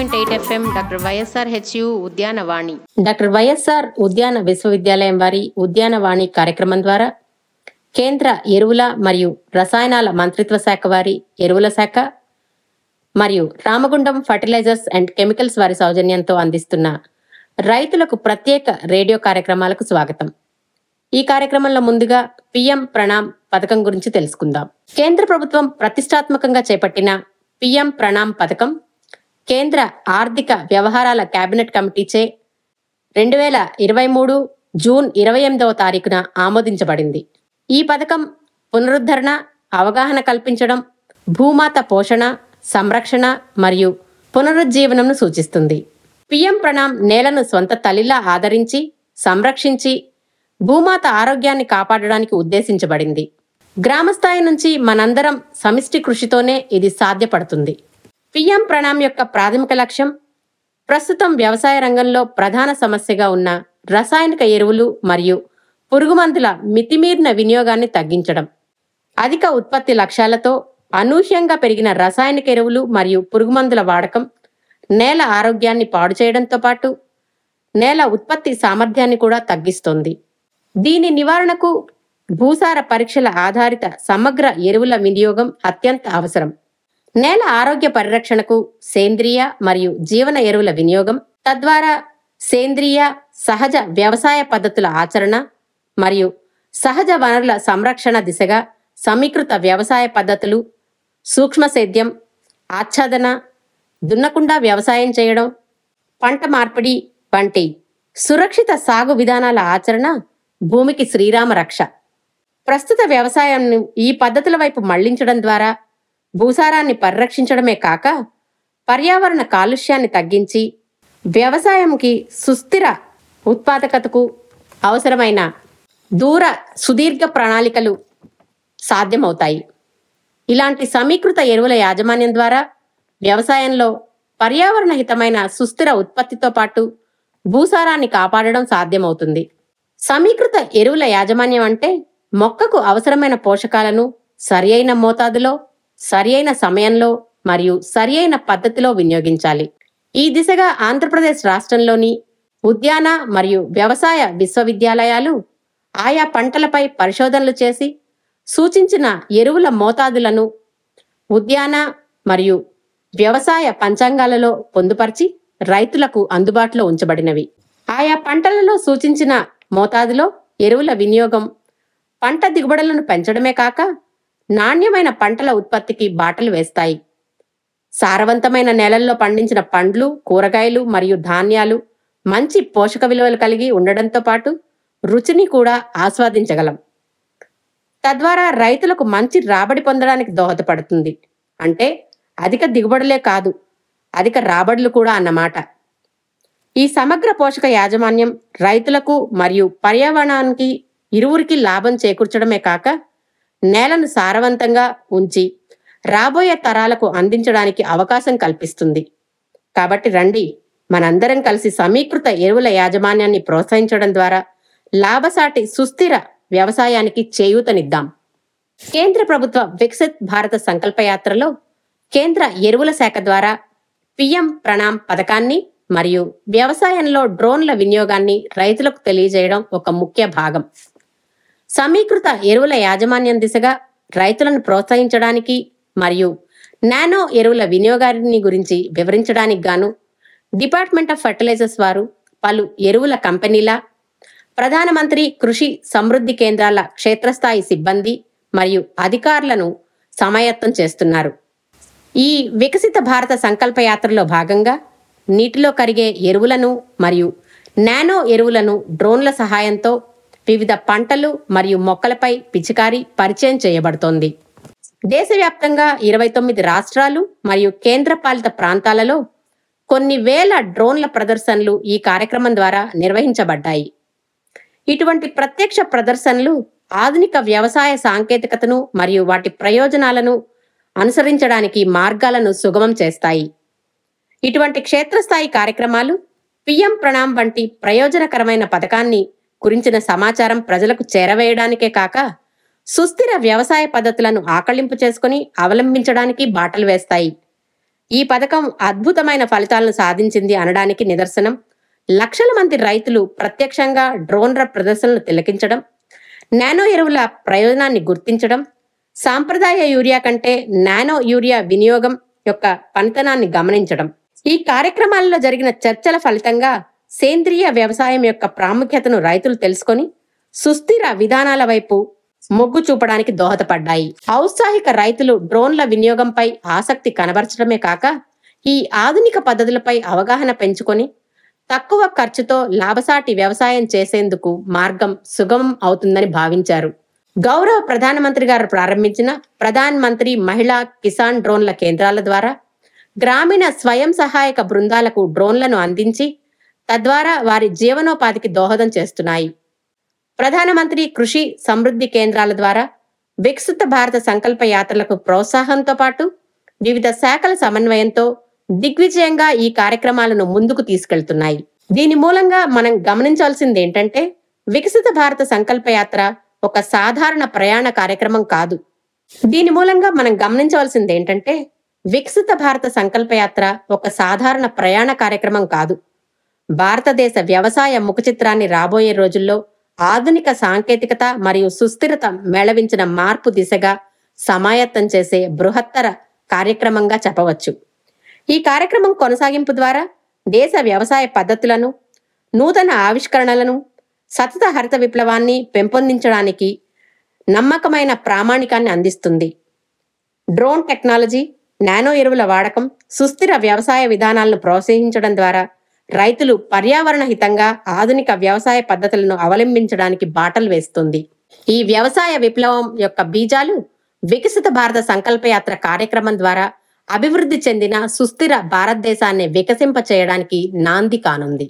point eight FM doctor YSR HU ఉద్యానవాణి doctor YSR ఉద్యాన విశ్వవిద్యాలయం వారి ఉద్యానవాణి కార్యక్రమం ద్వారా కేంద్ర ఎరువుల మరియు రసాయనాల మంత్రిత్వ శాఖ వారి ఎరువుల శాఖ మరియు రామగుండం ఫర్టిలైజర్స్ అండ్ కెమికల్స్ వారి సౌజన్యంతో అందిస్తున్న రైతులకు ప్రత్యేక రేడియో కార్యక్రమాలకు స్వాగతం ఈ కార్యక్రమంలో ముందుగా పిఎం ప్రణామ్ పథకం గురించి తెలుసుకుందాం కేంద్ర ప్రభుత్వం ప్రతిష్టాత్మకంగా చేపట్టిన పిఎం ప్రణామ్ పథకం కేంద్ర ఆర్థిక వ్యవహారాల కేబినెట్ కమిటీచే రెండు వేల ఇరవై మూడు జూన్ ఇరవై ఎనిమిదవ తారీఖున ఆమోదించబడింది ఈ పథకం పునరుద్ధరణ అవగాహన కల్పించడం భూమాత పోషణ సంరక్షణ మరియు పునరుజ్జీవనంను సూచిస్తుంది పిఎం ప్రణామ్ నేలను స్వంత తల్లిలా ఆదరించి సంరక్షించి భూమాత ఆరోగ్యాన్ని కాపాడడానికి ఉద్దేశించబడింది గ్రామస్థాయి నుంచి మనందరం సమిష్టి కృషితోనే ఇది సాధ్యపడుతుంది పిఎం ప్రణామ్ యొక్క ప్రాథమిక లక్ష్యం ప్రస్తుతం వ్యవసాయ రంగంలో ప్రధాన సమస్యగా ఉన్న రసాయనిక ఎరువులు మరియు పురుగుమందుల మితిమీరిన వినియోగాన్ని తగ్గించడం అధిక ఉత్పత్తి లక్ష్యాలతో అనూహ్యంగా పెరిగిన రసాయనిక ఎరువులు మరియు పురుగుమందుల వాడకం నేల ఆరోగ్యాన్ని పాడు చేయడంతో పాటు నేల ఉత్పత్తి సామర్థ్యాన్ని కూడా తగ్గిస్తోంది దీని నివారణకు భూసార పరీక్షల ఆధారిత సమగ్ర ఎరువుల వినియోగం అత్యంత అవసరం నేల ఆరోగ్య పరిరక్షణకు సేంద్రియ మరియు జీవన ఎరువుల వినియోగం తద్వారా సేంద్రియ సహజ వ్యవసాయ పద్ధతుల ఆచరణ మరియు సహజ వనరుల సంరక్షణ దిశగా సమీకృత వ్యవసాయ పద్ధతులు సూక్ష్మ సేద్యం ఆచ్ఛాదన దున్నకుండా వ్యవసాయం చేయడం పంట మార్పిడి వంటి సురక్షిత సాగు విధానాల ఆచరణ భూమికి శ్రీరామ రక్ష ప్రస్తుత వ్యవసాయాన్ని ఈ పద్ధతుల వైపు మళ్లించడం ద్వారా భూసారాన్ని పరిరక్షించడమే కాక పర్యావరణ కాలుష్యాన్ని తగ్గించి వ్యవసాయంకి సుస్థిర ఉత్పాదకతకు అవసరమైన దూర సుదీర్ఘ ప్రణాళికలు సాధ్యమవుతాయి ఇలాంటి సమీకృత ఎరువుల యాజమాన్యం ద్వారా వ్యవసాయంలో పర్యావరణ హితమైన సుస్థిర ఉత్పత్తితో పాటు భూసారాన్ని కాపాడడం సాధ్యమవుతుంది సమీకృత ఎరువుల యాజమాన్యం అంటే మొక్కకు అవసరమైన పోషకాలను సరియైన మోతాదులో సరియైన సమయంలో మరియు సరియైన పద్ధతిలో వినియోగించాలి ఈ దిశగా ఆంధ్రప్రదేశ్ రాష్ట్రంలోని ఉద్యాన మరియు వ్యవసాయ విశ్వవిద్యాలయాలు ఆయా పంటలపై పరిశోధనలు చేసి సూచించిన ఎరువుల మోతాదులను ఉద్యాన మరియు వ్యవసాయ పంచాంగాలలో పొందుపరిచి రైతులకు అందుబాటులో ఉంచబడినవి ఆయా పంటలలో సూచించిన మోతాదులో ఎరువుల వినియోగం పంట దిగుబడులను పెంచడమే కాక నాణ్యమైన పంటల ఉత్పత్తికి బాటలు వేస్తాయి సారవంతమైన నేలల్లో పండించిన పండ్లు కూరగాయలు మరియు ధాన్యాలు మంచి పోషక విలువలు కలిగి ఉండడంతో పాటు రుచిని కూడా ఆస్వాదించగలం తద్వారా రైతులకు మంచి రాబడి పొందడానికి దోహదపడుతుంది అంటే అధిక దిగుబడులే కాదు అధిక రాబడులు కూడా అన్నమాట ఈ సమగ్ర పోషక యాజమాన్యం రైతులకు మరియు పర్యావరణానికి ఇరువురికి లాభం చేకూర్చడమే కాక నేలను సారవంతంగా ఉంచి రాబోయే తరాలకు అందించడానికి అవకాశం కల్పిస్తుంది కాబట్టి రండి మనందరం కలిసి సమీకృత ఎరువుల యాజమాన్యాన్ని ప్రోత్సహించడం ద్వారా లాభసాటి సుస్థిర వ్యవసాయానికి చేయూతనిద్దాం కేంద్ర ప్రభుత్వ వికసిత్ భారత సంకల్పయాత్రలో కేంద్ర ఎరువుల శాఖ ద్వారా పిఎం ప్రణామ్ పథకాన్ని మరియు వ్యవసాయంలో డ్రోన్ల వినియోగాన్ని రైతులకు తెలియజేయడం ఒక ముఖ్య భాగం సమీకృత ఎరువుల యాజమాన్యం దిశగా రైతులను ప్రోత్సహించడానికి మరియు నానో ఎరువుల వినియోగాన్ని గురించి వివరించడానికి గాను డిపార్ట్మెంట్ ఆఫ్ ఫర్టిలైజర్స్ వారు పలు ఎరువుల కంపెనీల ప్రధానమంత్రి కృషి సమృద్ధి కేంద్రాల క్షేత్రస్థాయి సిబ్బంది మరియు అధికారులను సమాయత్తం చేస్తున్నారు ఈ వికసిత భారత సంకల్ప యాత్రలో భాగంగా నీటిలో కరిగే ఎరువులను మరియు నానో ఎరువులను డ్రోన్ల సహాయంతో వివిధ పంటలు మరియు మొక్కలపై పిచికారి పరిచయం చేయబడుతోంది దేశవ్యాప్తంగా ఇరవై తొమ్మిది రాష్ట్రాలు మరియు కేంద్రపాలిత ప్రాంతాలలో కొన్ని వేల డ్రోన్ల ప్రదర్శనలు ఈ కార్యక్రమం ద్వారా నిర్వహించబడ్డాయి ఇటువంటి ప్రత్యక్ష ప్రదర్శనలు ఆధునిక వ్యవసాయ సాంకేతికతను మరియు వాటి ప్రయోజనాలను అనుసరించడానికి మార్గాలను సుగమం చేస్తాయి ఇటువంటి క్షేత్రస్థాయి కార్యక్రమాలు పిఎం ప్రణామ్ వంటి ప్రయోజనకరమైన పథకాన్ని గురించిన సమాచారం ప్రజలకు చేరవేయడానికే కాక సుస్థిర వ్యవసాయ పద్ధతులను ఆకళింపు చేసుకుని అవలంబించడానికి బాటలు వేస్తాయి ఈ పథకం అద్భుతమైన ఫలితాలను సాధించింది అనడానికి నిదర్శనం లక్షల మంది రైతులు ప్రత్యక్షంగా డ్రోన్ల ప్రదర్శనలు తిలకించడం నానో ఎరువుల ప్రయోజనాన్ని గుర్తించడం సాంప్రదాయ యూరియా కంటే నానో యూరియా వినియోగం యొక్క పనితనాన్ని గమనించడం ఈ కార్యక్రమాలలో జరిగిన చర్చల ఫలితంగా సేంద్రియ వ్యవసాయం యొక్క ప్రాముఖ్యతను రైతులు తెలుసుకొని సుస్థిర విధానాల వైపు మొగ్గు చూపడానికి దోహదపడ్డాయి ఔత్సాహిక రైతులు డ్రోన్ల వినియోగంపై ఆసక్తి కనబరచడమే కాక ఈ ఆధునిక పద్ధతులపై అవగాహన పెంచుకొని తక్కువ ఖర్చుతో లాభసాటి వ్యవసాయం చేసేందుకు మార్గం సుగమం అవుతుందని భావించారు గౌరవ ప్రధానమంత్రి గారు ప్రారంభించిన ప్రధాన్ మంత్రి మహిళా కిసాన్ డ్రోన్ల కేంద్రాల ద్వారా గ్రామీణ స్వయం సహాయక బృందాలకు డ్రోన్లను అందించి తద్వారా వారి జీవనోపాధికి దోహదం చేస్తున్నాయి ప్రధానమంత్రి కృషి సమృద్ధి కేంద్రాల ద్వారా వికసిత భారత సంకల్ప యాత్రలకు ప్రోత్సాహంతో పాటు వివిధ శాఖల సమన్వయంతో దిగ్విజయంగా ఈ కార్యక్రమాలను ముందుకు తీసుకెళ్తున్నాయి దీని మూలంగా మనం గమనించాల్సింది ఏంటంటే వికసిత భారత సంకల్ప యాత్ర ఒక సాధారణ ప్రయాణ కార్యక్రమం కాదు దీని మూలంగా మనం గమనించవలసింది ఏంటంటే వికసిత భారత సంకల్ప యాత్ర ఒక సాధారణ ప్రయాణ కార్యక్రమం కాదు భారతదేశ వ్యవసాయ ముఖ చిత్రాన్ని రాబోయే రోజుల్లో ఆధునిక సాంకేతికత మరియు సుస్థిరత మేళవించిన మార్పు దిశగా సమాయత్తం చేసే బృహత్తర కార్యక్రమంగా చెప్పవచ్చు ఈ కార్యక్రమం కొనసాగింపు ద్వారా దేశ వ్యవసాయ పద్ధతులను నూతన ఆవిష్కరణలను సతత హరిత విప్లవాన్ని పెంపొందించడానికి నమ్మకమైన ప్రామాణికాన్ని అందిస్తుంది డ్రోన్ టెక్నాలజీ నానో ఎరువుల వాడకం సుస్థిర వ్యవసాయ విధానాలను ప్రోత్సహించడం ద్వారా రైతులు పర్యావరణ హితంగా ఆధునిక వ్యవసాయ పద్ధతులను అవలంబించడానికి బాటలు వేస్తుంది ఈ వ్యవసాయ విప్లవం యొక్క బీజాలు వికసిత భారత సంకల్పయాత్ర కార్యక్రమం ద్వారా అభివృద్ధి చెందిన సుస్థిర భారతదేశాన్ని వికసింప చేయడానికి నాంది కానుంది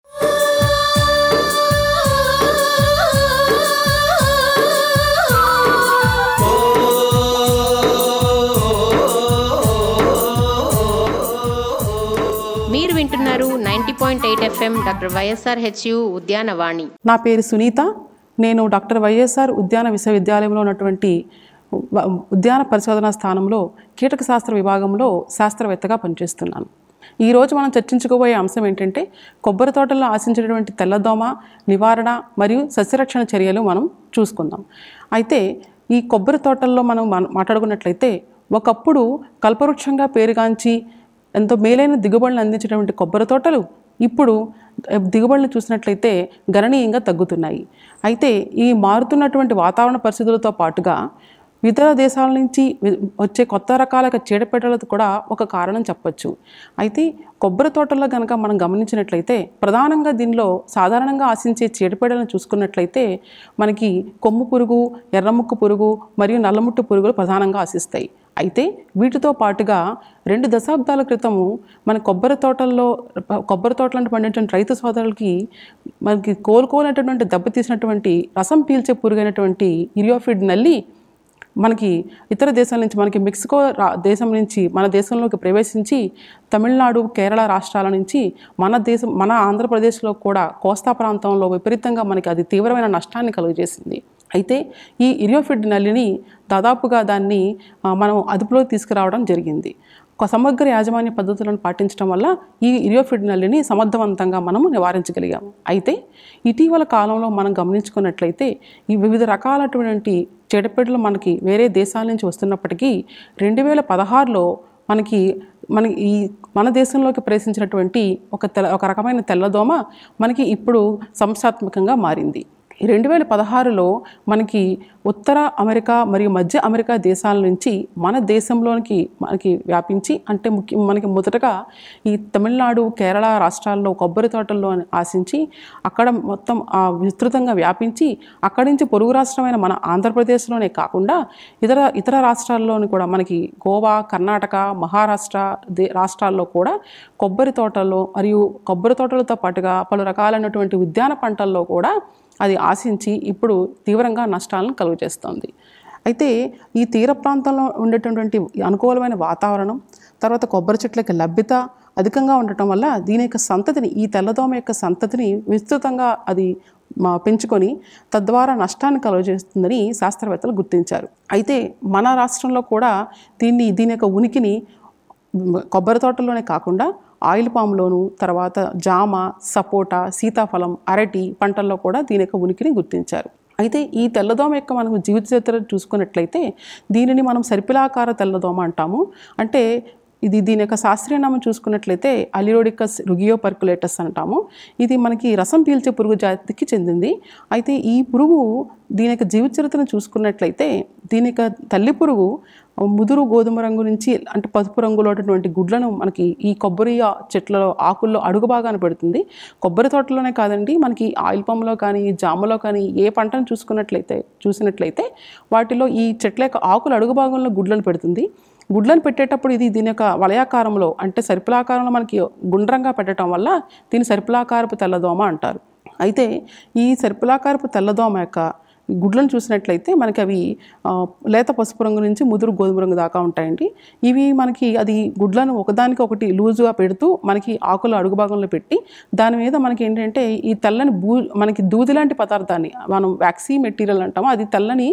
మీరు వింటున్నారు ninety point eight FM doctor YSR HU ఉద్యానవాణి నా పేరు సునీత నేను డాక్టర్ వైఎస్ఆర్ ఉద్యాన విశ్వవిద్యాలయంలో ఉన్నటువంటి వ- ఉద్యాన పరిశోధనా స్థానంలో కీటక శాస్త్ర విభాగంలో శాస్త్రవేత్తగా పనిచేస్తున్నాను ఈరోజు మనం చర్చించుకోబోయే అంశం ఏంటంటే కొబ్బరి తోటల్లో ఆశించేటటువంటి తెల్లదోమ నివారణ మరియు సస్యరక్షణ చర్యలు మనం చూసుకుందాం అయితే ఈ కొబ్బరి తోటల్లో మనం మన- మాట్లాడుకున్నట్లయితే ఒకప్పుడు కల్పవృక్షంగా పేరుగాంచి ఎంతో మేలైన దిగుబడులను అందించేటువంటి కొబ్బరి తోటలు ఇప్పుడు ఆ, దిగుబడులను చూసినట్లయితే గణనీయంగా తగ్గుతున్నాయి అయితే ఈ మారుతున్నటువంటి వాతావరణ పరిస్థితులతో పాటుగా ఇతర దేశాల నుంచి వి- వచ్చే కొత్త రకాల చీడపీడలకు కూడా ఒక కారణం చెప్పొచ్చు అయితే కొబ్బరి తోటల్లో కనుక మనం గమనించినట్లయితే ప్రధానంగా దీనిలో సాధారణంగా ఆశించే చీడపీడలను చూసుకున్నట్లయితే మనకి కొమ్ము పురుగు ఎర్రముక్కు పురుగు మరియు నల్లముట్టు పురుగులు ప్రధానంగా ఆశిస్తాయి అయితే వీటితో పాటుగా రెండు దశాబ్దాల క్రితము మన కొబ్బరి తోటల్లో కొబ్బరి తోటలను పండించిన రైతు సోదరులకి మనకి కోలుకోనటువంటి దెబ్బతీసినటువంటి రసం పీల్చే పురుగైనటువంటి ఇరియోఫిడ్ నల్లి మనకి ఇతర దేశాల నుంచి మనకి మెక్సికో రా దేశం నుంచి మన దేశంలోకి ప్రవేశించి తమిళనాడు కేరళ రాష్ట్రాల నుంచి మన దేశం మన ఆంధ్రప్రదేశ్లో కూడా కోస్తా ప్రాంతంలో విపరీతంగా మనకి అది తీవ్రమైన నష్టాన్ని కలుగజేసింది అయితే ఈ ఇరియోఫిడ్ నల్లిని దాదాపుగా దాన్ని ఆ, మనం అదుపులోకి తీసుకురావడం జరిగింది ఒక సమగ్ర యాజమాన్య పద్ధతులను పాటించడం వల్ల ఈ ఇరియోఫిడ్ నల్లిని సమర్థవంతంగా మనము నివారించగలిగాము అయితే ఇటీవల కాలంలో మనం గమనించుకున్నట్లయితే ఈ వివిధ రకాలటువంటి చెడపెడలు మనకి వేరే దేశాల నుంచి వస్తున్నప్పటికీ రెండు వేల పదహారులో మనకి మన ఈ మన దేశంలోకి ప్రవేశించినటువంటి ఒక తెల్ల ఒక రకమైన తెల్లదోమ మనకి ఇప్పుడు సంస్థాత్మకంగా మారింది రెండు వేల పదహారులో మనకి ఉత్తర అమెరికా మరియు మధ్య అమెరికా దేశాల నుంచి మన దేశంలోనికి మనకి వ్యాపించి అంటే ముఖ్య మనకి మొదటగా ఈ తమిళనాడు కేరళ రాష్ట్రాల్లో కొబ్బరి తోటల్లో ఆశించి అక్కడ మొత్తం ఆ విస్తృతంగా వ్యాపించి అక్కడి నుంచి పొరుగు రాష్ట్రమైన మన ఆంధ్రప్రదేశ్లోనే కాకుండా ఇతర ఇతర రాష్ట్రాల్లోని కూడా మనకి గోవా కర్ణాటక మహారాష్ట్ర దే రాష్ట్రాల్లో కూడా కొబ్బరి తోటల్లో మరియు కొబ్బరి తోటలతో పాటుగా పలు రకాలైనటువంటి ఉద్యాన పంటల్లో కూడా అది ఆశించి ఇప్పుడు తీవ్రంగా నష్టాలను కలుగజేస్తోంది అయితే ఈ తీర ప్రాంతంలో ఉండేటటువంటి అనుకూలమైన వాతావరణం తర్వాత కొబ్బరి చెట్లకి లభ్యత అధికంగా ఉండటం వల్ల దీని యొక్క సంతతిని ఈ తెల్లదోమ యొక్క సంతతిని విస్తృతంగా అది మా పెంచుకొని తద్వారా నష్టాన్ని కలుగజేస్తుందని శాస్త్రవేత్తలు గుర్తించారు అయితే మన రాష్ట్రంలో కూడా దీన్ని దీని యొక్క ఉనికిని కొబ్బరి తోటల్లోనే కాకుండా ఆయిల్ పామ్లోను తర్వాత జామ సపోటా సీతాఫలం అరటి పంటల్లో కూడా దీని యొక్క ఉనికిని గుర్తించారు అయితే ఈ తెల్లదోమ యొక్క మనం జీవిత చరిత్ర చూసుకున్నట్లయితే దీనిని మనం సర్పిలాకార తెల్లదోమ అంటాము అంటే ఇది దీని యొక్క శాస్త్రీయ నామం చూసుకున్నట్లయితే అలిరోడికస్ రుగియో పర్కులేటస్ అంటాము ఇది మనకి రసం పీల్చే పురుగు జాతికి చెందింది అయితే ఈ పురుగు దీని యొక్క జీవిత చరిత్రను చూసుకున్నట్లయితే దీని యొక్క తల్లి పురుగు ముదురు గోధుమ రంగు నుంచి అంటే పసుపు రంగులో ఉన్నటువంటి గుడ్లను మనకి ఈ కొబ్బరి ఆ చెట్లలో ఆకుల్లో అడుగు భాగాన పెడుతుంది కొబ్బరి తోటలోనే కాదండి మనకి ఆయిల్ పంలో కానీ జామలో కానీ ఏ పంటను చూసుకున్నట్లయితే చూసినట్లయితే వాటిలో ఈ చెట్ల యొక్క ఆకులు అడుగు భాగంలో గుడ్లను పెడుతుంది గుడ్లను పెట్టేటప్పుడు ఇది దీని యొక్క వలయాకారంలో అంటే సర్పిలాకారంలో మనకి గుండ్రంగా పెట్టడం వల్ల దీని సర్పిలాకారపు తెల్లదోమ అంటారు అయితే ఈ సర్పిలాకారపు తెల్లదోమ యొక్క గుడ్లను చూసినట్లయితే మనకి అవి ఆ, లేత పసుపు రంగు నుంచి ముదురు గోధుమ రంగు దాకా ఉంటాయండి ఇవి మనకి అది గుడ్లను ఒకదానికి ఒకటి లూజుగా పెడుతూ మనకి ఆకుల అడుగు భాగంలో పెట్టి దాని మీద మనకి ఏంటంటే ఈ తెల్లని బూ మనకి దూది లాంటి పదార్థాన్ని మనం వ్యాక్సీ మెటీరియల్ అంటామో అది తెల్లని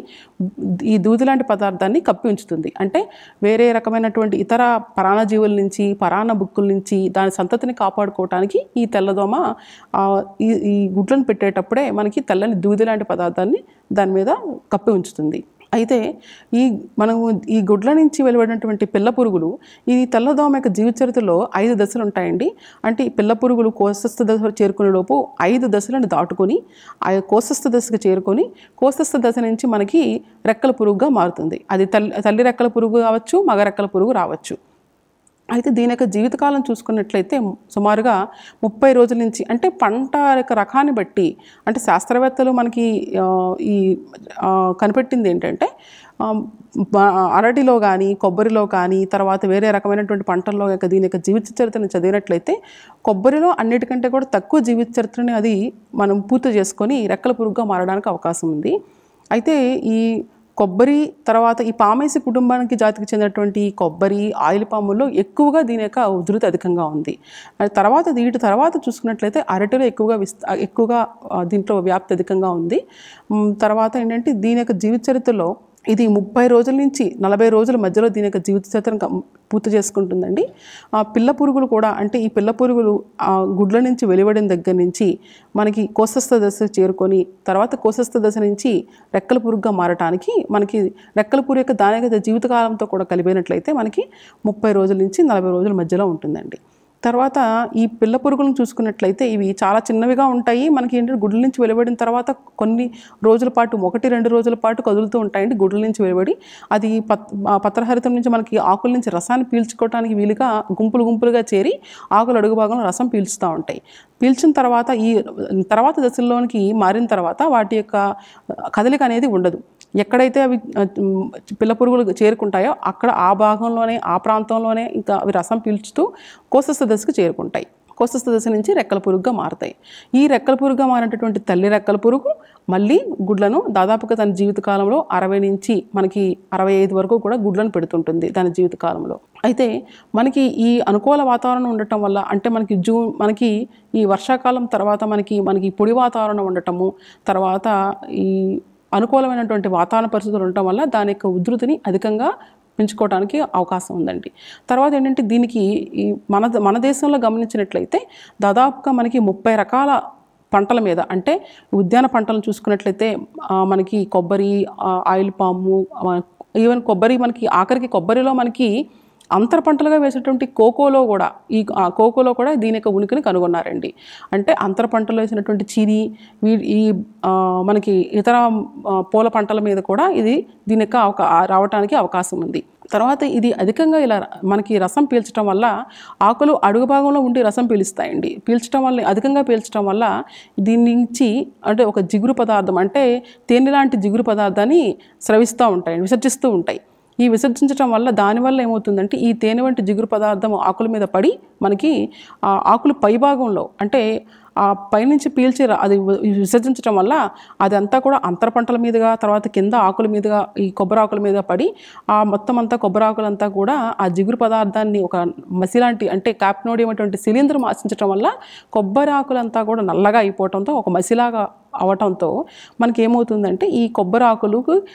ఈ దూది లాంటి పదార్థాన్ని కప్పి ఉంచుతుంది అంటే వేరే రకమైనటువంటి ఇతర పరాణజీవుల నుంచి పరాణ బుక్కుల నుంచి దాని సంతతిని కాపాడుకోవటానికి ఈ తెల్లదోమ ఆ, ఈ ఈ గుడ్లను పెట్టేటప్పుడే మనకి తెల్లని దూది లాంటి పదార్థాన్ని దాని మీద కప్పి ఉంచుతుంది అయితే ఈ మనము ఈ గుడ్ల నుంచి వెలువడినటువంటి పిల్ల పురుగులు ఈ తెల్లదోమ యొక్క జీవిత చరిత్రలో ఐదు దశలు ఉంటాయండి అంటే ఈ పిల్ల పురుగులు కోశస్థ దశ చేరుకునే లోపు ఐదు దశలను దాటుకొని ఆ కోశస్థ దశకు చేరుకొని కోశస్థ దశ నుంచి మనకి రెక్కల పురుగుగా మారుతుంది అది తల్లి తల్లి రెక్కల పురుగు కావచ్చు మగ రెక్కల పురుగు రావచ్చు అయితే దీని యొక్క జీవితకాలం చూసుకున్నట్లయితే సుమారుగా ముప్పై రోజుల నుంచి అంటే పంట యొక్క రకాన్ని బట్టి అంటే శాస్త్రవేత్తలు మనకి ఆ, ఈ ఆ, కనిపెట్టింది ఏంటంటే ఆ, బ- అరటిలో కానీ కొబ్బరిలో కానీ తర్వాత వేరే రకమైనటువంటి పంటల్లో యొక్క దీని యొక్క జీవిత చరిత్రను చదివినట్లయితే కొబ్బరిలో అన్నిటికంటే కూడా తక్కువ జీవిత చరిత్రని అది మనం పూర్తి చేసుకొని రెక్కల పురుగుగా మారడానికి అవకాశం ఉంది అయితే ఈ కొబ్బరి తర్వాత ఈ పామేసి కుటుంబానికి జాతికి చెందినటువంటి ఈ కొబ్బరి ఆయిల్ పాముల్లో ఎక్కువగా దీని యొక్క ఉధృతి అధికంగా ఉంది అది తర్వాత వీటి తర్వాత చూసుకున్నట్లయితే అరటిలో ఎక్కువగా విస్త ఎక్కువగా ఆ, దీంట్లో వ్యాప్తి అధికంగా ఉంది మ్, తర్వాత ఏంటంటే దీని యొక్క జీవిత చరిత్రలో ఇది ముప్పై రోజుల నుంచి నలభై రోజుల మధ్యలో దీని యొక్క జీవిత చరిత్రను కం- పూర్తి చేసుకుంటుందండి ఆ పిల్ల పురుగులు కూడా అంటే ఈ పిల్ల పురుగులు ఆ గుడ్ల నుంచి వెలువడిన దగ్గర నుంచి మనకి కోశస్థ దశ చేరుకొని తర్వాత కోశస్థ దశ నుంచి రెక్కల పురుగుగా మారటానికి మనకి రెక్కల పురుగు యొక్క దాని యొక్క జీవితకాలంతో కూడా కలిపినట్లయితే మనకి ముప్పై రోజుల నుంచి నలభై రోజుల మధ్యలో ఉంటుందండి తర్వాత ఈ పిల్ల పురుగులను చూసుకున్నట్లయితే ఇవి చాలా చిన్నవిగా ఉంటాయి మనకి ఏంటంటే గుడ్ల నుంచి వెలువడిన తర్వాత కొన్ని రోజుల పాటు ఒకటి రెండు రోజుల పాటు కదులుతూ ఉంటాయండి గుడ్ల నుంచి వెలువడి అది పత్ ఆ పత్రహరితం నుంచి మనకి ఆకుల నుంచి రసాన్ని పీల్చుకోవడానికి వీలుగా గుంపులు గుంపులుగా చేరి ఆకుల అడుగు భాగంలో రసం పీల్చుతూ ఉంటాయి పీల్చిన తర్వాత ఈ తర్వాత దశల్లోనికి మారిన తర్వాత వాటి యొక్క కదలిక అనేది ఉండదు ఎక్కడైతే అవి ఆ, ఉమ్, పిల్ల పురుగులు చేరుకుంటాయో అక్కడ ఆ భాగంలోనే ఆ ప్రాంతంలోనే ఇంకా అవి రసం పీల్చుతూ కోశస్థ దశకు చేరుకుంటాయి కోశస్థ దశ నుంచి రెక్కల పురుగుగా మారతాయి ఈ రెక్కల పురుగుగా మారినటువంటి తల్లి రెక్కల పురుగు మళ్ళీ గుడ్లను దాదాపుగా తన జీవితకాలంలో అరవై నుంచి మనకి అరవై ఐదు వరకు కూడా గుడ్లను పెడుతుంటుంది దాని జీవితకాలంలో అయితే మనకి ఈ అనుకూల వాతావరణం ఉండటం వల్ల అంటే మనకి జూన్ మనకి ఈ వర్షాకాలం తర్వాత మనకి మనకి పొడి వాతావరణం ఉండటము తర్వాత ఈ అనుకూలమైనటువంటి వాతావరణ పరిస్థితులు ఉండటం వల్ల దాని యొక్క ఉధృతిని అధికంగా పెంచుకోవడానికి అవకాశం ఉందండి తర్వాత ఏంటంటే దీనికి ఈ మన మన దేశంలో గమనించినట్లయితే దాదాపుగా మనకి ముప్పై రకాల పంటల మీద అంటే ఉద్యాన పంటలను చూసుకున్నట్లయితే ఆ, మనకి కొబ్బరి ఆ, ఆయిల్ పాము ఈవెన్ కొబ్బరి మనకి ఆఖరికి కొబ్బరిలో మనకి అంతర పంటలుగా వేసేటువంటి కోకోలో కూడా ఈ ఆ కోకోలో కూడా దీని యొక్క ఉనికిని కనుగొన్నారండి అంటే అంతర పంటలో వేసినటువంటి చీని వీ- ఈ ఆ, మనకి ఇతర ఆ, పూల పంటల మీద కూడా ఇది దీని యొక్క అవకా రావడానికి అవకాశం ఉంది తర్వాత ఇది అధికంగా ఇలా మనకి రసం పీల్చడం వల్ల ఆకులు అడుగు భాగంలో ఉండి రసం పీలుస్తాయండి పీల్చడం వల్ల అధికంగా పీల్చడం వల్ల దీని నుంచి అంటే ఒక జిగురు పదార్థం అంటే తేనె లాంటి జిగురు పదార్థాన్ని స్రవిస్తూ ఉంటాయి విసర్జిస్తూ ఉంటాయి ఈ విసర్జించడం వల్ల దానివల్ల ఏమవుతుందంటే ఈ తేనె వంటి జిగురు పదార్థం ఆకుల మీద పడి మనకి ఆ ఆకులు పైభాగంలో అంటే ఆ పైనుంచి పీల్చి రా- అది వి- విసర్జించడం వల్ల అదంతా కూడా అంతర పంటల మీదుగా తర్వాత కింద ఆకుల మీదుగా ఈ కొబ్బరి ఆకుల మీద పడి ఆ మొత్తం అంతా కొబ్బరి ఆకులంతా కూడా ఆ జిగురు పదార్థాన్ని ఒక మసిలాంటి అంటే కాప్నోడియం అటువంటి శిలీంధ్రం ఆశించడం వల్ల కొబ్బరి ఆకులంతా కూడా నల్లగా అయిపోవటంతో ఒక మసిలాగా అవటంతో మనకి ఏమవుతుందంటే ఈ కొబ్బరి ఆకులకు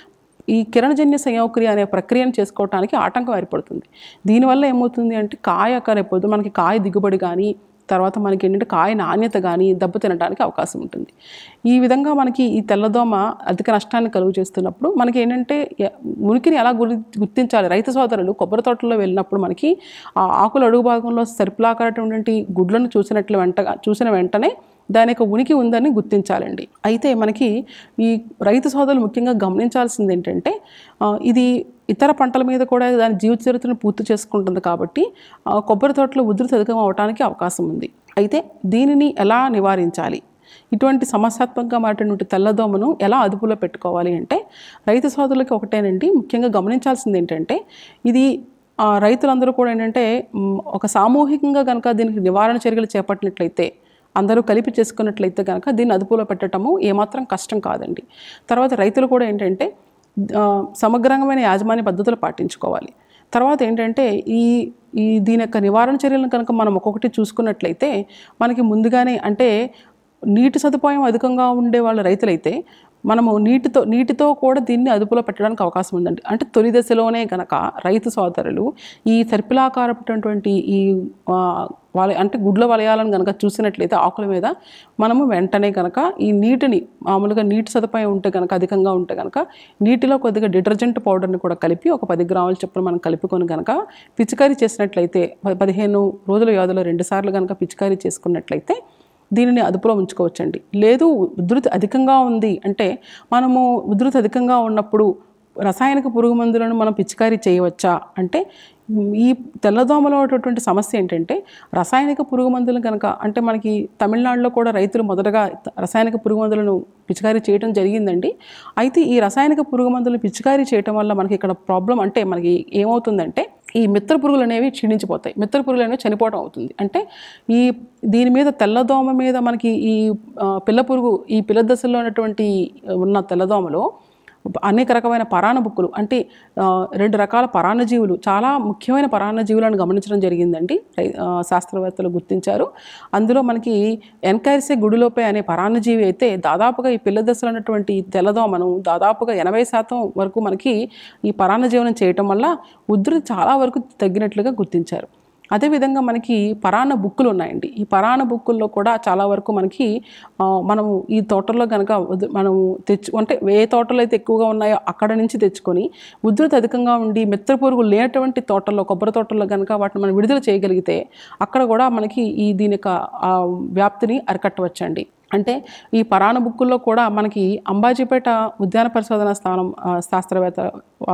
ఈ కిరణజన్య సంయోక్రియ అనే ప్రక్రియను చేసుకోవడానికి ఆటంకం ఏర్పడుతుంది దీనివల్ల ఏమవుతుంది అంటే కాయ రేపొద్దు మనకి కాయ దిగుబడి కానీ తర్వాత మనకి ఏంటంటే కాయ నాణ్యత కానీ దెబ్బతినడానికి అవకాశం ఉంటుంది ఈ విధంగా మనకి ఈ తెల్లదోమ అధిక నష్టాన్ని కలుగు చేస్తున్నప్పుడు మనకి ఏంటంటే ఎ- ఉనికిని ఎలా గురి గుర్తించాలి రైతు సోదరులు కొబ్బరి తోటల్లో వెళ్ళినప్పుడు మనకి ఆ ఆకుల అడుగు భాగంలో సర్పులాకారటువంటి గుడ్లను చూసినట్లు వెంటగా చూసిన వెంటనే దాని యొక్క ఉనికి ఉందని గుర్తించాలండి అయితే మనకి ఈ రైతు సోదరులు ముఖ్యంగా గమనించాల్సింది ఏంటంటే ఆ, ఇది ఇతర పంటల మీద కూడా దాని జీవిత చరిత్రను పూర్తి చేసుకుంటుంది కాబట్టి ఆ, కొబ్బరి తోటలో ఉధృతి అధికం అవడానికి అవకాశం ఉంది అయితే దీనిని ఎలా నివారించాలి ఇటువంటి సమస్యాత్మకంగా మారినటువంటి తెల్లదోమను ఎలా అదుపులో పెట్టుకోవాలి అంటే రైతు సోదరులకి ఒకటేనండి ముఖ్యంగా గమనించాల్సింది ఏంటంటే ఇది ఆ, రైతులందరూ కూడా ఏంటంటే మ్, ఒక సామూహికంగా కనుక దీనికి నివారణ చర్యలు చేపట్టినట్లయితే అందరూ కలిపి చేసుకున్నట్లయితే కనుక దీన్ని అదుపులో పెట్టడము ఏమాత్రం కష్టం కాదండి తర్వాత రైతులు కూడా ఏంటంటే ఆ, సమగ్రమైన యాజమాన్య పద్ధతులు పాటించుకోవాలి తర్వాత ఏంటంటే ఈ ఈ దీని యొక్క నివారణ చర్యలను కనుక మనం ఒక్కొక్కటి చూసుకున్నట్లయితే మనకి ముందుగానే అంటే నీటి సదుపాయం అధికంగా ఉండే వాళ్ళ రైతులైతే మనము నీటితో నీటితో కూడా దీన్ని అదుపులో పెట్టడానికి అవకాశం ఉందండి అంటే తొలి దశలోనే గనక రైతు సోదరులు ఈ సర్పిలాకారమైనటువంటి ఈ ఆ, వల అంటే గుడ్ల వలయాలను కనుక చూసినట్లయితే ఆకుల మీద మనము వెంటనే కనుక ఈ నీటిని మామూలుగా నీటి సదుపాయం ఉంటే కనుక అధికంగా ఉంటే కనుక నీటిలో కొద్దిగా డిటర్జెంట్ పౌడర్ని కూడా కలిపి ఒక పది గ్రాముల చొప్పున మనం కలుపుకొని కనుక పిచికారీ చేసినట్లయితే ప- పదిహేను రోజుల వ్యవధిలో రెండు సార్లు కనుక పిచికారీ చేసుకున్నట్లయితే దీనిని అదుపులో ఉంచుకోవచ్చండి లేదు ఉధృతి అధికంగా ఉంది అంటే మనము ఉధృతి అధికంగా ఉన్నప్పుడు రసాయనిక పురుగు మందులను మనం పిచికారీ చేయవచ్చా అంటే ఈ తెల్లదోమలో ఉన్నటువంటి సమస్య ఏంటంటే రసాయనిక పురుగు మందులు కనుక అంటే మనకి తమిళనాడులో కూడా రైతులు మొదటగా రసాయనిక పురుగు మందులను పిచికారీ చేయడం జరిగిందండి అయితే ఈ రసాయనిక పురుగు మందులు పిచికారీ చేయటం వల్ల మనకి ఇక్కడ ప్రాబ్లం అంటే మనకి ఏమవుతుందంటే ఈ మిత్ర పురుగులు అనేవి క్షీణించిపోతాయి మిత్ర పురుగులు అనేవి చనిపోవడం అవుతుంది అంటే ఈ దీని మీద తెల్లదోమ మీద మనకి ఈ ఆ, పిల్ల పురుగు ఈ పిల్ల దశలో ఉన్నటువంటి ఉన్న తెల్లదోమలో అనేక రకమైన పరాన్నబుక్కులు అంటే ఆ, రెండు రకాల పరాన్నజీవులు చాలా ముఖ్యమైన పరాన్నజీవులను గమనించడం జరిగిందండి రై- ఆ, శాస్త్రవేత్తలు గుర్తించారు అందులో మనకి ఎన్కైర్సే గుడిలోపే అనే పరాన్నజీవి అయితే దాదాపుగా ఈ పిల్ల దశలో ఉన్నటువంటి ఈ తెల్లదోమను దాదాపుగా ఎనభై శాతం వరకు మనకి ఈ పరాన్నజీవనం చేయటం వల్ల ఉధృతి చాలా వరకు తగ్గినట్లుగా గుర్తించారు అదేవిధంగా మనకి పరాణ బుక్కులు ఉన్నాయండి ఈ పరాణ బుక్కుల్లో కూడా చాలా వరకు మనకి ఆ, మనము ఈ తోటల్లో కనుక ఉద్- మనము తెచ్చు అంటే ఏ తోటలు అయితే ఎక్కువగా ఉన్నాయో అక్కడ నుంచి తెచ్చుకొని ఉధృతి అధికంగా ఉండి మిత్ర పురుగు లేనటువంటి తోటల్లో కొబ్బరి తోటల్లో కనుక వాటిని మనం విడుదల చేయగలిగితే అక్కడ కూడా మనకి ఈ దీని యొక్క ఆ, వ్యాప్తిని అరికట్టవచ్చండి అంటే ఈ పరాణ బుక్కుల్లో కూడా మనకి అంబాజీపేట ఉద్యాన పరిశోధన స్థానం ఆ, శాస్త్రవేత్త ఆ,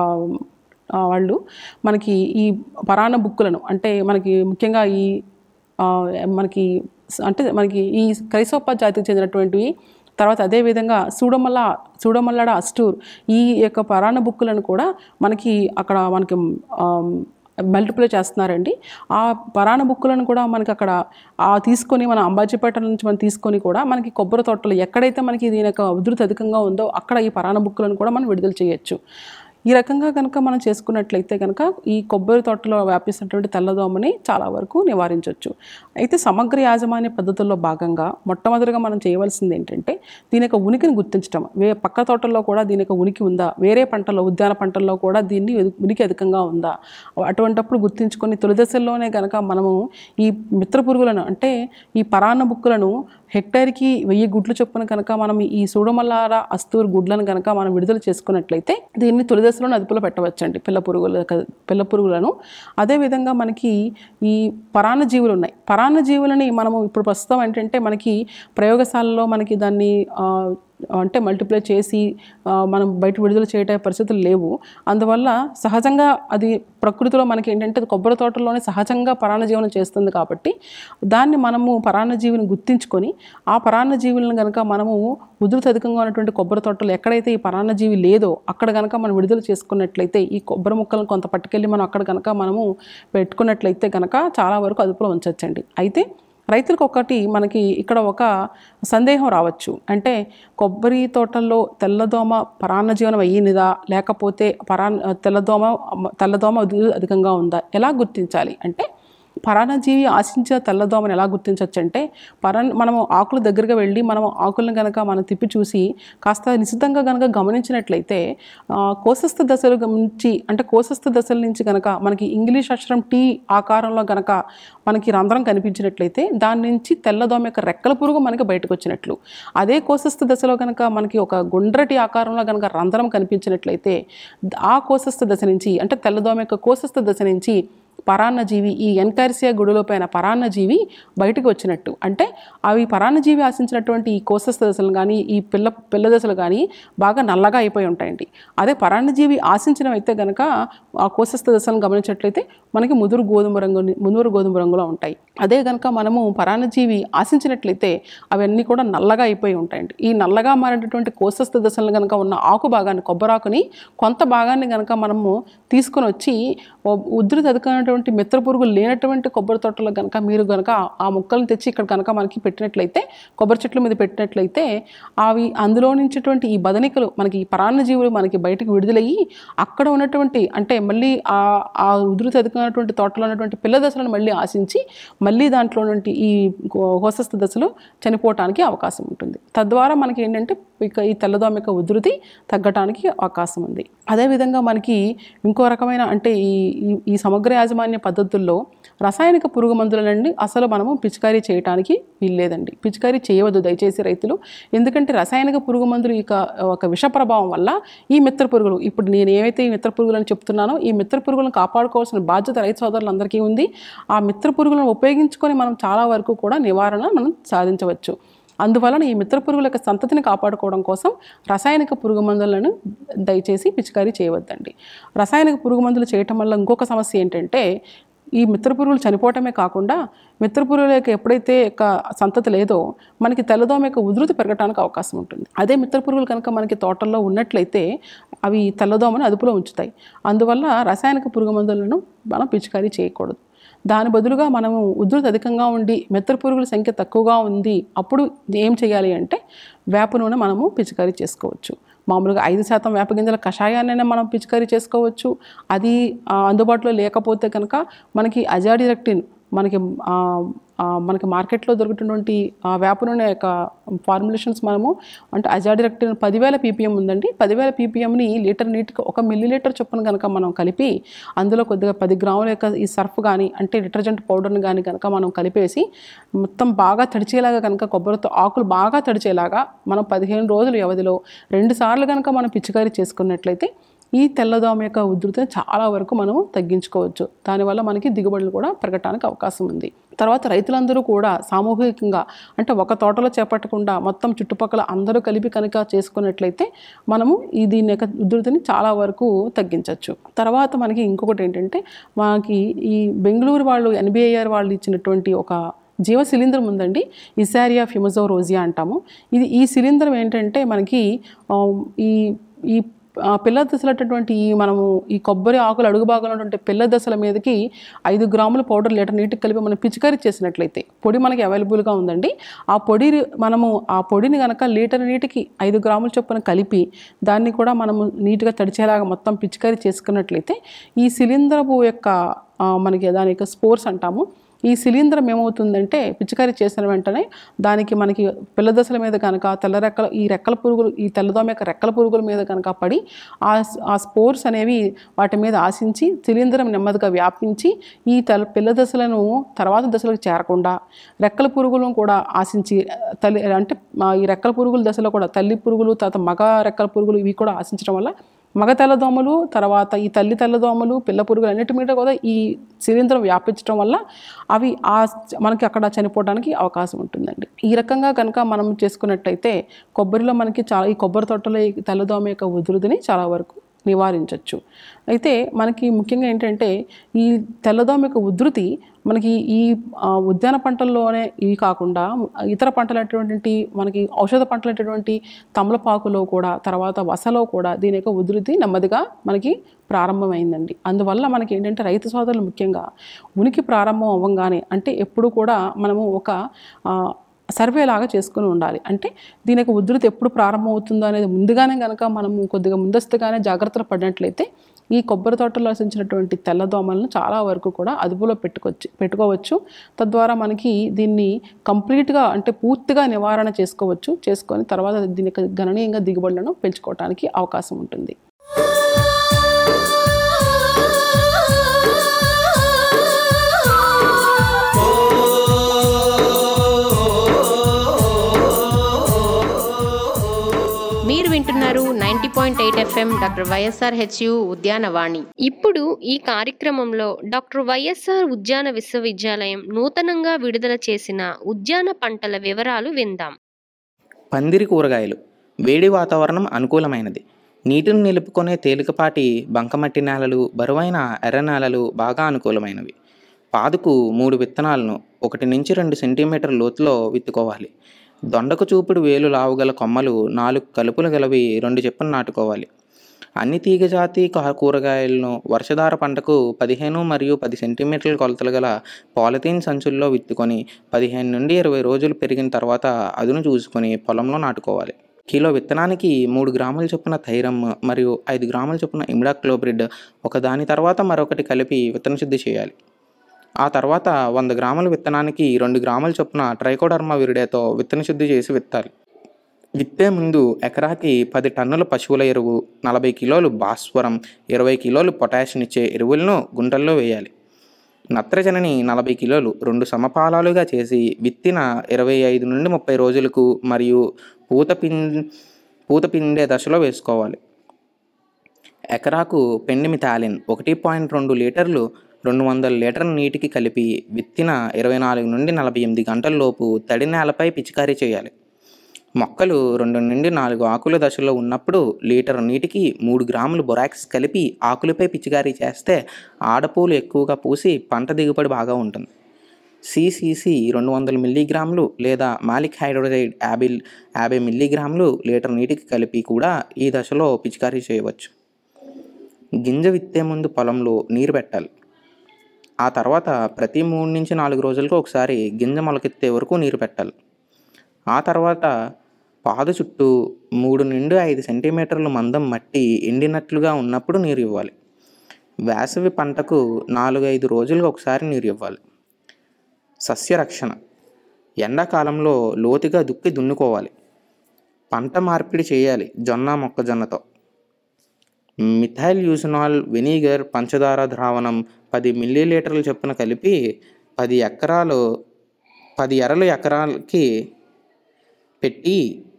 ఆ, వాళ్ళు మనకి ఈ పరాణ బుక్కులను అంటే మనకి ముఖ్యంగా ఈ ఆ, మనకి స- అంటే మనకి ఈ క్రైసోపా జాతికి చెందినటువంటివి తర్వాత అదేవిధంగా సూడమల్ల సూడమల్లడ అస్టూర్ ఈ యొక్క పరాణ బుక్కులను కూడా మనకి అక్కడ మనకి మల్టిప్లై చేస్తున్నారండి ఆ పరాణ బుక్కులను కూడా మనకి అక్కడ ఆ తీసుకొని మన అంబాజీపేట నుంచి మనం తీసుకొని కూడా మనకి కొబ్బరి తోటలు ఎక్కడైతే మనకి దీని యొక్క ఉధృతి అధికంగా ఉందో అక్కడ ఈ పరాణ బుక్కులను కూడా మనం విడుదల చేయొచ్చు ఈ రకంగా కనుక మనం చేసుకున్నట్లయితే కనుక ఈ కొబ్బరి తోటలో వ్యాపిస్తున్నటువంటి తెల్లదోమని చాలా వరకు నివారించవచ్చు అయితే సమగ్ర యాజమాన్య పద్ధతుల్లో భాగంగా మొట్టమొదటిగా మనం చేయవలసింది ఏంటంటే దీని యొక్క ఉనికిని గుర్తించడం వే పక్క తోటల్లో కూడా దీని యొక్క ఉనికి ఉందా వేరే పంటల్లో ఉద్యాన పంటల్లో కూడా దీన్ని ఎదు- ఉనికి అధికంగా ఉందా అటువంటప్పుడు గుర్తించుకొని తొలి దశల్లోనే కనుక మనము ఈ మిత్ర పురుగులను అంటే ఈ పరాన్న బుక్కులను హెక్టేర్కి వెయ్యి గుడ్లు చొప్పున కనుక మనం ఈ సూడమల్లార అస్తూర్ గుడ్లను కనుక మనం విడుదల చేసుకున్నట్లయితే దీన్ని తొలి దశలోనే అదుపులో పెట్టవచ్చండి పిల్ల పురుగుల పిల్ల పురుగులను అదేవిధంగా మనకి ఈ పరాన్న జీవులు ఉన్నాయి పరాన్న జీవులని మనము ఇప్పుడు ప్రస్తుతం ఏంటంటే మనకి ప్రయోగశాలలో మనకి దాన్ని ఆ, అంటే మల్టిప్లై చేసి ఆ, మనం బయట విడుదల చేయట పరిస్థితులు లేవు అందువల్ల సహజంగా అది ప్రకృతిలో మనకి ఏంటంటే అది కొబ్బరి తోటలోనే సహజంగా పరాన్నజీవనం చేస్తుంది కాబట్టి దాన్ని మనము పరాన్నజీవిని గుర్తించుకొని ఆ పరాన్నజీవులను కనుక మనము ఉధృతి అధికంగా ఉన్నటువంటి కొబ్బరి తోటలు ఎక్కడైతే ఈ పరాన్నజీవి లేదో అక్కడ కనుక మనం విడుదల చేసుకున్నట్లయితే ఈ కొబ్బరి ముక్కలను కొంత పట్టుకెళ్ళి మనం అక్కడ కనుక మనము పెట్టుకున్నట్లయితే కనుక చాలా వరకు అదుపులో ఉంచవచ్చండి అయితే రైతులకు ఒకటి మనకి ఇక్కడ ఒక సందేహం రావచ్చు అంటే కొబ్బరి తోటల్లో తెల్లదోమ పరాన్నజీవనం అయ్యిందా లేకపోతే పరా తెల్లదోమ తెల్లదోమ ఉధృతి అధికంగా ఉందా ఎలా గుర్తించాలి అంటే పరాన్నజీవి ఆశించే తెల్లదోమని ఎలా గుర్తించవచ్చు అంటే పరా మనము ఆకుల దగ్గరగా వెళ్ళి మనం ఆకులను కనుక మనం తిప్పి చూసి కాస్త నిశితంగా కనుక గమనించినట్లయితే ఆ, కోశస్థ దశల నుంచి అంటే కోశస్థ దశల నుంచి కనుక మనకి ఇంగ్లీష్ అక్షరం టీ ఆకారంలో కనుక మనకి రంధ్రం కనిపించినట్లయితే దాని నుంచి తెల్లదోమ యొక్క రెక్కల పురుగు మనకి బయటకు వచ్చినట్లు అదే కోశస్థ దశలో కనుక మనకి ఒక గుండ్రటి ఆకారంలో కనుక రంధ్రం కనిపించినట్లయితే ఆ కోశస్థ దశ నుంచి అంటే తెల్లదోమ యొక్క కోశస్థ దశ నుంచి పరాన్నజీవి ఈ ఎన్కారిసియా గుడిలో పైన పరాన్నజీవి బయటకు వచ్చినట్టు అంటే అవి పరాన్నజీవి ఆశించినటువంటి ఈ కోశస్థ దశలు కానీ ఈ పిల్ల పిల్ల దశలు కానీ బాగా నల్లగా అయిపోయి ఉంటాయండి అదే పరాన్నజీవి ఆశించినవి అయితే కనుక ఆ కోశస్థ దశలను గమనించినట్లయితే మనకి ముదురు గోధుమ రంగు ముదురు గోధుమ రంగులో ఉంటాయి అదే కనుక మనము పరాన్నజీవి ఆశించినట్లయితే అవన్నీ కూడా నల్లగా అయిపోయి ఉంటాయండి ఈ నల్లగా మారినటువంటి కోశస్థ దశలను కనుక ఉన్న ఆకు భాగాన్ని కొబ్బరాకుని కొంత భాగాన్ని కనుక మనము తీసుకొని వచ్చి ఓ ఉధృతి అదుకున్నటువంటి మిత్ర పురుగులు లేనటువంటి కొబ్బరి తోటలో కనుక మీరు కనుక ఆ మొక్కలను తెచ్చి ఇక్కడ కనుక మనకి పెట్టినట్లయితే కొబ్బరి చెట్ల మీద పెట్టినట్లయితే అవి అందులో నుంచిటువంటి ఈ బదనికలు మనకి ఈ పరాన్నజీవులు మనకి బయటకు విడుదలయ్యి అక్కడ ఉన్నటువంటి అంటే మళ్ళీ ఆ ఆ ఉధృతి అదుకున్నటువంటి తోటలో ఉన్నటువంటి పిల్ల దశలను మళ్ళీ ఆశించి మళ్ళీ దాంట్లో నుండి ఈ కో- కోశస్థ దశలు చనిపోవటానికి అవకాశం ఉంటుంది తద్వారా మనకి ఏంటంటే ఇక ఈ తెల్లదోమ యొక్క ఉధృతి తగ్గటానికి అవకాశం ఉంది అదేవిధంగా మనకి ఇంకో రకమైన అంటే ఈ ఈ- ఈ సమగ్ర యాజమాన్య పద్ధతుల్లో రసాయనిక పురుగు మందులనండి అసలు మనము పిచికారీ చేయడానికి వీల్లేదండి పిచికారీ చేయవద్దు దయచేసి రైతులు ఎందుకంటే రసాయనిక పురుగు మందులు ఇక ఒక విష ప్రభావం వల్ల ఈ మిత్ర పురుగులు ఇప్పుడు నేను ఏవైతే ఈ మిత్ర పురుగులు అని చెప్తున్నానో ఈ మిత్ర పురుగులను కాపాడుకోవాల్సిన బాధ్యత రైతు సోదరులందరికీ ఉంది ఆ మిత్ర పురుగులను ఉపయోగించుకొని మనం చాలా వరకు కూడా నివారణ మనం సాధించవచ్చు అందువలన ఈ మిత్ర పురుగుల యొక్క సంతతిని కాపాడుకోవడం కోసం రసాయనిక పురుగు మందులను దయచేసి పిచికారీ చేయవద్దండి రసాయనిక పురుగు మందులు చేయటం వల్ల ఇంకొక సమస్య ఏంటంటే ఈ మిత్ర పురుగులు చనిపోవటమే కాకుండా మిత్ర పురుగుల యొక్క ఎప్పుడైతే యొక్క సంతతి లేదో మనకి తెల్లదోమ యొక్క ఉధృతి పెరగడానికి అవకాశం ఉంటుంది అదే మిత్ర పురుగులు కనుక మనకి తోటల్లో ఉన్నట్లయితే అవి తెల్లదోమను అదుపులో ఉంచుతాయి అందువల్ల రసాయనిక పురుగు మందులను మనం పిచికారీ చేయకూడదు దాని బదులుగా మనము ఉధృతి అధికంగా ఉండి మెత్తర పురుగుల సంఖ్య తక్కువగా ఉంది అప్పుడు ఏం చేయాలి అంటే వేప నూనె మనము పిచికారీ చేసుకోవచ్చు మామూలుగా ఐదు శాతం వేప గింజల కషాయాన్నైనా మనం పిచికారీ చేసుకోవచ్చు అది ఆ, అందుబాటులో లేకపోతే కనుక మనకి అజాడిరెక్టిన్ మనకి ఆ, ఆ, మనకి మార్కెట్లో దొరుకుతున్నటువంటి ఆ వేప నూనె యొక్క ఫార్ములేషన్స్ మనము అంటే అజాడిరెక్టిన్ పదివేల పీపీఎం ఉందండి పదివేల పీపీఎంని లీటర్ నీటికి ఒక మిల్లీ లీటర్ చొప్పున కనుక మనం కలిపి అందులో కొద్దిగా పది గ్రాముల యొక్క ఈ సర్ఫ్ కానీ అంటే డిటర్జెంట్ పౌడర్ని కానీ కనుక మనం కలిపేసి మొత్తం బాగా తడిచేలాగా కనుక కొబ్బరితో ఆకులు బాగా తడిచేలాగా మనం పదిహేను రోజుల వ్యవధిలో రెండు సార్లు కనుక మనం పిచికారీ చేసుకున్నట్లయితే ఈ తెల్లదోమ యొక్క ఉధృతిని చాలా వరకు మనం తగ్గించుకోవచ్చు దానివల్ల మనకి దిగుబడులు కూడా పెరగటానికి అవకాశం ఉంది తర్వాత రైతులందరూ కూడా సామూహికంగా అంటే ఒక తోటలో చేపట్టకుండా మొత్తం చుట్టుపక్కల అందరూ కలిపి కనుక చేసుకున్నట్లయితే మనము ఈ దీని యొక్క ఉధృతిని చాలా వరకు తగ్గించవచ్చు తర్వాత మనకి ఇంకొకటి ఏంటంటే మనకి ఈ బెంగళూరు వాళ్ళు ఎన్బిఐఆర్ వాళ్ళు ఇచ్చినటువంటి ఒక జీవ శిలీంధ్రం ఉందండి ఇసారియా ఫిమజో రోజియా అంటాము ఇది ఈ శిలీంధ్రం ఏంటంటే మనకి ఆ, ఈ ఈ ఆ, పిల్ల దశలటువంటి ఈ మనము ఈ కొబ్బరి ఆకులు అడుగు భాగంలో ఉన్నటువంటి పిల్ల దశల మీదకి ఐదు గ్రాముల పౌడర్ లీటర్ నీటికి కలిపి మనం పిచికారీ చేసినట్లయితే పొడి మనకి అవైలబుల్గా ఉందండి ఆ పొడి మనము ఆ పొడిని కనుక లీటర్ నీటికి ఐదు గ్రాముల చొప్పున కలిపి దాన్ని కూడా మనము నీట్గా తడిచేలాగా మొత్తం పిచికారీ చేసుకున్నట్లయితే ఈ శిలీంధ్రపు యొక్క ఆ, మనకి దాని యొక్క స్పోర్స్ అంటాము ఈ శిలీంధ్రం ఏమవుతుందంటే పిచికారీ చేసిన వెంటనే దానికి మనకి పిల్ల దశల మీద కనుక తెల్ల రెక్కల ఈ రెక్కల పురుగులు ఈ తెల్లదోమ యొక్క రెక్కల పురుగుల మీద కనుక పడి ఆ ఆ స్పోర్స్ అనేవి వాటి మీద ఆశించి శిలీంధ్రం నెమ్మదిగా వ్యాపించి ఈ తెల్ల పిల్ల దశలను తర్వాత దశలకు చేరకుండా రెక్కల పురుగులను కూడా ఆశించి తల్లి అంటే ఆ ఈ రెక్కల పురుగుల దశలో కూడా తల్లి పురుగులు తర్వాత మగ రెక్కల పురుగులు ఇవి కూడా ఆశించడం వల్ల మగ తెల్లదోమలు తర్వాత ఈ తల్లి తెల్లదోమలు పిల్ల పురుగులు అన్నిటి మీద కూడా ఈ శిలీంధ్రం వ్యాపించడం వల్ల అవి ఆ మనకి అక్కడ చనిపోవడానికి అవకాశం ఉంటుందండి ఈ రకంగా కనుక మనం చేసుకున్నట్టయితే కొబ్బరిలో మనకి చాలా ఈ కొబ్బరి తోటలో ఈ తెల్లదోమ యొక్క ఉధృతిని చాలా వరకు నివారించవచ్చు అయితే మనకి ముఖ్యంగా ఏంటంటే ఈ తెల్లదోమ యొక్క ఉధృతి మనకి ఈ ఆ, ఉద్యాన పంటల్లోనే ఇవి కాకుండా ఇతర పంటలైనటువంటి మనకి ఔషధ పంటలైనటువంటి తమలపాకులో కూడా తర్వాత వసలో కూడా దీని యొక్క ఉధృతి నెమ్మదిగా మనకి ప్రారంభమైందండి అందువల్ల మనకి ఏంటంటే రైతు సోదరులు ముఖ్యంగా ఉనికి ప్రారంభం అవ్వగానే అంటే ఎప్పుడు కూడా మనము ఒక ఆ, సర్వే లాగా చేసుకుని ఉండాలి అంటే దీని యొక్క ఉధృతి ఎప్పుడు ప్రారంభం అవుతుందో అనేది ముందుగానే కనుక మనము కొద్దిగా ముందస్తుగానే జాగ్రత్తలు పడినట్లయితే ఈ కొబ్బరి తోటలో ఆశించినటువంటి తెల్లదోమలను చాలా వరకు కూడా అదుపులో పెట్టుకోవచ్చు పెట్టుకోవచ్చు తద్వారా మనకి దీన్ని కంప్లీట్గా అంటే పూర్తిగా నివారణ చేసుకోవచ్చు చేసుకొని తర్వాత దీని యొక్క గణనీయంగా దిగుబడులను పెంచుకోవడానికి అవకాశం ఉంటుంది మీరు వింటున్నారు ninety point eight FM doctor YSR HU ఉద్యానవాణి ఇప్పుడు ఈ కార్యక్రమంలో డాక్టర్ వైఎస్ఆర్ ఉద్యాన విశ్వవిద్యాలయం నూతనంగా విడుదల చేసిన ఉద్యాన పంటల వివరాలు విందాం పందిరి కూరగాయలు వేడి వాతావరణం అనుకూలమైనది నీటిని నిలుపుకునే తేలికపాటి బంకమట్టి నేలలు బరువైన ఎర్ర నేలలు బాగా అనుకూలమైనవి పాదుకు మూడు విత్తనాలను ఒకటి నుంచి రెండు సెంటీమీటర్ లోతులో విత్తుకోవాలి దొండకు చూపుడు వేలు లావుగల కొమ్మలు నాలుగు కలుపులు గలవి రెండు చెప్పులు నాటుకోవాలి అన్ని తీగజాతి కా- కూరగాయలను వర్షధార పంటకు పదిహేను మరియు పది సెంటీమీటర్ల కొలతలు గల పాలిథీన్ సంచుల్లో విత్తుకొని పదిహేను నుండి ఇరవై రోజులు పెరిగిన తర్వాత అదును చూసుకొని పొలంలో నాటుకోవాలి కిలో విత్తనానికి మూడు గ్రాముల చొప్పున థైరమ్ మరియు ఐదు గ్రాముల చొప్పున ఇమిడాక్లోబ్రిడ్ ఒక దాని తర్వాత మరొకటి కలిపి విత్తన శుద్ధి చేయాలి ఆ తర్వాత వంద గ్రాముల విత్తనానికి రెండు గ్రాముల చొప్పున ట్రైకోడర్మా విరిడేతో విత్తన శుద్ధి చేసి విత్తాలి విత్తే ముందు ఎకరాకి పది టన్నుల పశువుల ఎరువు నలభై కిలోలు భాస్వరం ఇరవై కిలోలు పొటాషియం ఇచ్చే ఎరువులను గుంటల్లో వేయాలి నత్రజనిని నలభై కిలోలు రెండు సమపాలాలుగా చేసి విత్తిన ఇరవై ఐదు నుండి ముప్పై రోజులకు మరియు పూత పిం పూత పిండే దశలో వేసుకోవాలి ఎకరాకు పెండిమి తాలిన్ ఒకటి పాయింట్ రెండు లీటర్లు రెండు వందల లీటర్ నీటికి కలిపి విత్తిన ఇరవై నాలుగు నుండి నలభై ఎనిమిది గంటల లోపు తడి నేలపై పిచికారీ చేయాలి మొక్కలు రెండు నుండి నాలుగు ఆకుల దశలో ఉన్నప్పుడు లీటర్ నీటికి మూడు గ్రాములు బొరాక్స్ కలిపి ఆకులపై పిచికారీ చేస్తే ఆడపూలు ఎక్కువగా పూసి పంట దిగుబడి బాగా ఉంటుంది సిసిసి రెండు వందల మిల్లీగ్రాములు లేదా మాలిక్ హైడ్రోజైడ్ యాభై యాభై మిల్లీగ్రాములు లీటర్ నీటికి కలిపి కూడా ఈ దశలో పిచికారీ చేయవచ్చు గింజ విత్తే ముందు పొలంలో నీరు పెట్టాలి ఆ తర్వాత ప్రతి మూడు నుంచి నాలుగు రోజులకు ఒకసారి గింజ మొలకెత్తే వరకు నీరు పెట్టాలి ఆ తర్వాత పాదు చుట్టూ మూడు నుండి ఐదు సెంటీమీటర్ల మందం మట్టి ఎండినట్లుగా ఉన్నప్పుడు నీరు ఇవ్వాలి వేసవి పంటకు నాలుగు ఐదు రోజులకు ఒకసారి నీరు ఇవ్వాలి సస్యరక్షణ ఎండాకాలంలో లోతుగా దుక్కి దున్నుకోవాలి పంట మార్పిడి చేయాలి జొన్న మొక్కజొన్నతో మిథైల్ యూసనాల్ వెనిగర్ పంచదార ద్రావణం పది మిల్లీలీటర్ల చొప్పున కలిపి పది ఎకరాలు పది ఎరలు ఎకరాలకి పెట్టి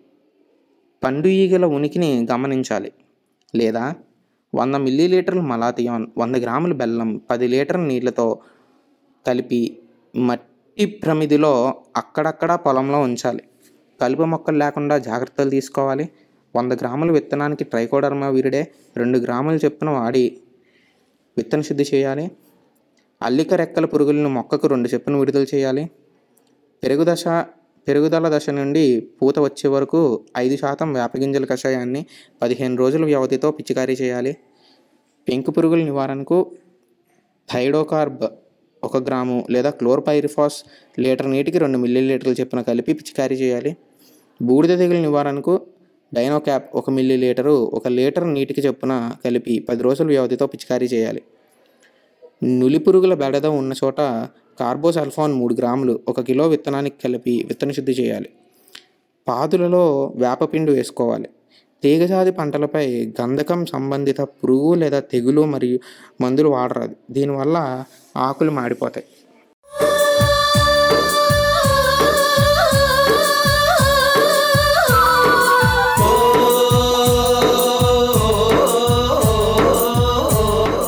పండు ఈగల ఉనికిని గమనించాలి లేదా వంద మిల్లీలీటర్ల మలాథియాన్ వంద గ్రాముల బెల్లం పది లీటర్ల నీళ్ళతో కలిపి మట్టి ప్రమిదిలో అక్కడక్కడ పొలంలో ఉంచాలి కలుపు మొక్కలు లేకుండా జాగ్రత్తలు తీసుకోవాలి వంద గ్రాముల విత్తనానికి ట్రైకోడర్మా విరిడే రెండు గ్రాములు చొప్పున వాడి విత్తన శుద్ధి చేయాలి అల్లిక రెక్కల పురుగులను మొక్కకు రెండు చొప్పున విడుదల చేయాలి పెరుగు దశ పెరుగుదల దశ నుండి పూత వచ్చే వరకు ఐదు శాతం వేపగింజల కషాయాన్ని పదిహేను రోజుల వ్యవధితో పిచికారీ చేయాలి పెంకు పురుగుల నివారణకు థైడోకార్బ్ ఒక గ్రాము లేదా క్లోర్పైరిఫాస్ లీటర్ నీటికి రెండు మిల్లీలీటర్లు చొప్పున కలిపి పిచికారీ చేయాలి బూడిద తెగులు నివారణకు డైనోక్యాప్ ఒక మిల్లీ లీటరు ఒక లీటర్ నీటికి చొప్పున కలిపి పది రోజుల వ్యవధితో పిచికారీ చేయాలి నులి పురుగుల బెడద ఉన్న చోట కార్బోసల్ఫాన్ మూడు గ్రాములు ఒక కిలో విత్తనానికి కలిపి విత్తన శుద్ధి చేయాలి పాదులలో వేపపిండి వేసుకోవాలి తీగజాతి పంటలపై గంధకం సంబంధిత పురుగు లేదా తెగులు మరియు మందులు వాడరాదు దీనివల్ల ఆకులు మాడిపోతాయి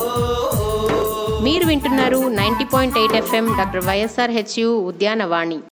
మీరు వింటున్నారు ninety point eight FM doctor YSR HU Udyanavani